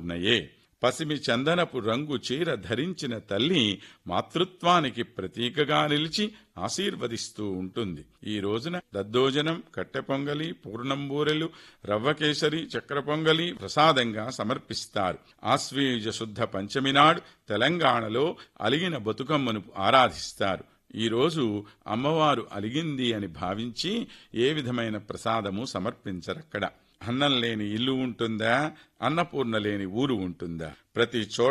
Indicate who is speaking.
Speaker 1: అన్నపూర్ణయే పసిమి చందనపు రంగు చీర ధరించిన తల్లి మాతృత్వానికి ప్రతీకగా నిలిచి ఆశీర్వదిస్తూ ఉంటుంది ఈ రోజున దద్దోజనం కట్టె పొంగలి పూర్ణంబూరెలు రవ్వకేసరి చక్ర పొంగలి ప్రసాదంగా సమర్పిస్తారు ఆశ్వీజ శుద్ధ పంచమి నాడు తెలంగాణలో అలిగిన బతుకమ్మను ఆరాధిస్తారు ఈ రోజు అమ్మవారు అలిగింది అని భావించి ఏ విధమైన ప్రసాదము సమర్పించరక్కడ అన్నం లేని ఇల్లు ఉంటుందా అన్నపూర్ణ లేని ఊరు ఉంటుందా ప్రతి చోట